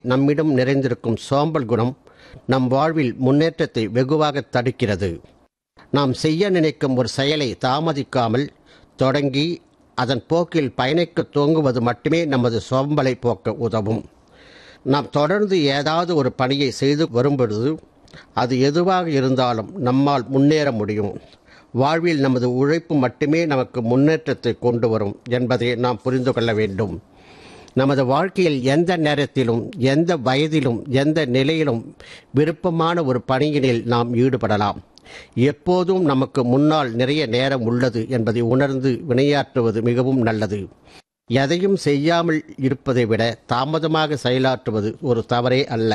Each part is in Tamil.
நம்மிடம் நிறைந்திருக்கும் சோம்பல் குணம் நம் வாழ்வில் முன்னேற்றத்தை வெகுவாக தடுக்கிறது நாம் செய்ய நினைக்கும் ஒரு செயலை தாமதிக்காமல் தொடங்கி அதன் போக்கில் பயணிக்க துவங்குவது மட்டுமே நமது சோம்பலை போக்க உதவும் நாம் தொடர்ந்து ஏதாவது ஒரு பணியை செய்து வரும்பொழுது அது எதுவாக இருந்தாலும் நம்மால் முன்னேற முடியும் வாழ்வில் நமது உழைப்பு மட்டுமே நமக்கு முன்னேற்றத்தை கொண்டு வரும் என்பதை நாம் புரிந்து கொள்ள வேண்டும் நமது வாழ்க்கையில் எந்த நேரத்திலும் எந்த வயதிலும் எந்த நிலையிலும் விருப்பமான ஒரு பணியினில் நாம் ஈடுபடலாம் எப்போதும் நமக்கு முன்னால் நிறைய நேரம் உள்ளது என்பதை உணர்ந்து வினையாற்றுவது மிகவும் நல்லது எதையும் செய்யாமல் இருப்பதை விட தாமதமாக செயலாற்றுவது ஒரு தவறே அல்ல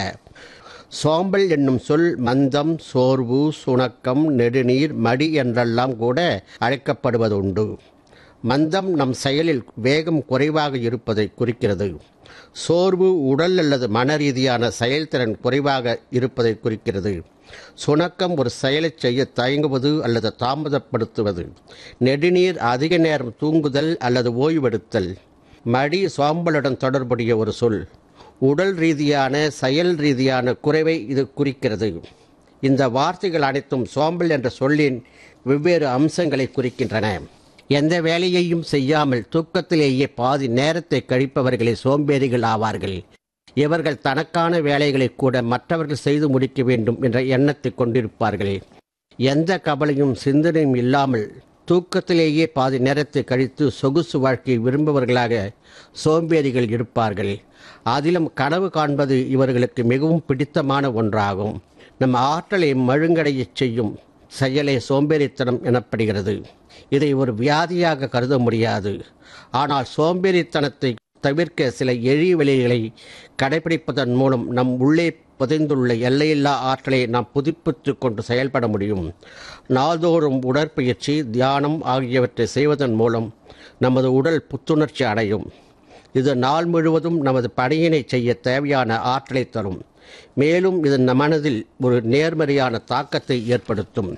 சோம்பல் என்னும் சொல் மந்தம் சோர்வு சுணக்கம் நெடுநீர் மடி என்றெல்லாம் கூட அழைக்கப்படுவதுண்டு மந்தம் நம் செயலில் வேகம் குறைவாக இருப்பதை குறிக்கிறது சோர்வு உடல் அல்லது மன ரீதியான செயல்திறன் குறைவாக இருப்பதை குறிக்கிறது சுணக்கம் ஒரு செயலை செய்ய தயங்குவது அல்லது தாமதப்படுத்துவது நெடுநீர் அதிக நேரம் தூங்குதல் அல்லது ஓய்வெடுத்தல் மடி சோம்பலுடன் தொடர்புடைய ஒரு சொல் உடல் ரீதியான செயல் ரீதியான குறைவை இது குறிக்கிறது இந்த வார்த்தைகள் அனைத்தும் சோம்பல் என்ற சொல்லின் வெவ்வேறு அம்சங்களை குறிக்கின்றன எந்த வேலையையும் செய்யாமல் தூக்கத்திலேயே பாதி நேரத்தை கழிப்பவர்களே சோம்பேறிகள் ஆவார்கள் இவர்கள் தனக்கான வேலைகளை கூட மற்றவர்கள் செய்து முடிக்க வேண்டும் என்ற எண்ணத்தை கொண்டிருப்பார்கள் எந்த கவலையும் சிந்தனையும் இல்லாமல் தூக்கத்திலேயே பாதி நேரத்தை கழித்து சொகுசு வாழ்க்கையை விரும்புபவர்களாக சோம்பேறிகள் இருப்பார்கள் அதிலும் கனவு காண்பது இவர்களுக்கு மிகவும் பிடித்தமான ஒன்றாகும் நம் ஆற்றலை மழுங்கடையச் செய்யும் செயலே சோம்பேறித்தனம் எனப்படுகிறது இதை ஒரு வியாதியாக கருத முடியாது ஆனால் சோம்பேறித்தனத்தை தவிர்க்க சில எளிய வழிகளை கடைபிடிப்பதன் மூலம் நம் உள்ளே புதைந்துள்ள எல்லையில்லா ஆற்றலை நாம் புதுப்பித்துக் கொண்டு செயல்பட முடியும் நாள்தோறும் உடற்பயிற்சி தியானம் ஆகியவற்றை செய்வதன் மூலம் நமது உடல் புத்துணர்ச்சி அடையும் இது நாள் முழுவதும் நமது பணியினை செய்ய தேவையான ஆற்றலை தரும் மேலும் இது நம் மனதில் ஒரு நேர்மறையான தாக்கத்தை ஏற்படுத்தும்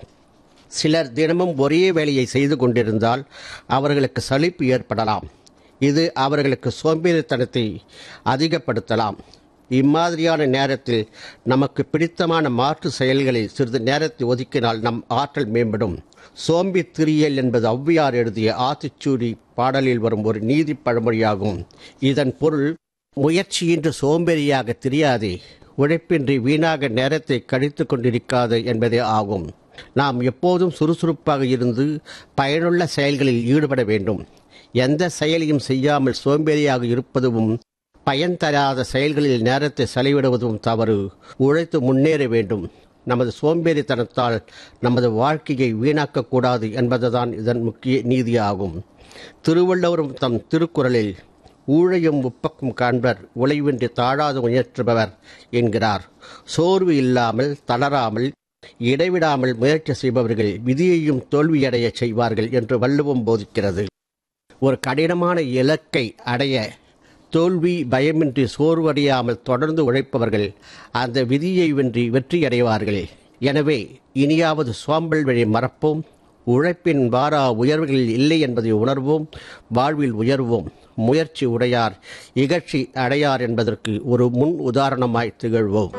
சிலர் தினமும் ஒரே வேலையை செய்து கொண்டிருந்தால் அவர்களுக்கு சலிப்பு ஏற்படலாம் இது அவர்களுக்கு சோம்பேறித்தனத்தை அதிகப்படுத்தலாம் இம்மாதிரியான நேரத்தில் நமக்கு பிடித்தமான மாற்று செயல்களை சிறிது நேரத்தை ஒதுக்கினால் நம் ஆற்றல் மேம்படும் சோம்பி திரியல் என்பது ஔவையார் எழுதிய ஆத்திச்சூடி பாடலில் வரும் ஒரு நீதி பழமொழியாகும் இதன் பொருள் முயற்சியின்றி சோம்பேறியாக தெரியாதே உழைப்பின்றி வீணாக நேரத்தை கழித்து கொண்டிருக்காது என்பதே ஆகும் நாம் எப்போதும் சுறுசுறுப்பாக இருந்து பயனுள்ள செயல்களில் ஈடுபட வேண்டும் எந்த செயலையும் செய்யாமல் சோம்பேறியாக இருப்பதும் பயன் தராத செயல்களில் நேரத்தை செலவிடுவதும் தவறு உழைத்து முன்னேற வேண்டும் நமது சோம்பேறித்தனத்தால் நமது வாழ்க்கையை வீணாக்கக்கூடாது என்பதுதான் இதன் முக்கிய நீதியாகும் திருவள்ளுவரும் தம் திருக்குறளில் ஊழையும் உப்பக்கும் காண்பர் உழைவின்றி தாழாது முயற்றுபவர் என்கிறார் சோர்வு இல்லாமல் தளராமல் இடைவிடாமல் முயற்சி செய்பவர்கள் விதியையும் தோல்வியடைய செய்வார்கள் என்று வள்ளுவம் போதிக்கிறது ஒரு கடினமான இலக்கை அடைய தோல்வி பயமின்றி சோர்வடையாமல் தொடர்ந்து உழைப்பவர்கள் அந்த விதியை வென்றி வெற்றியடைவார்கள் எனவே இனியாவது சோம்பல் வழி மறப்போம் உழைப்பின் வாரா உயர்வுகளில் இல்லை என்பதை உணர்வோம் வாழ்வில் உயர்வோம் முயற்சி உடையார் இகழ்ச்சி அடையார் என்பதற்கு ஒரு முன் உதாரணமாய் திகழ்வோம்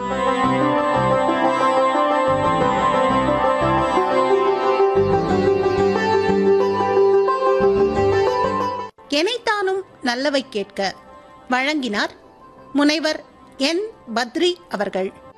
எனைத்தானும் நல்லவை கேட்க வழங்கினார் முனைவர் என் பத்ரி அவர்கள்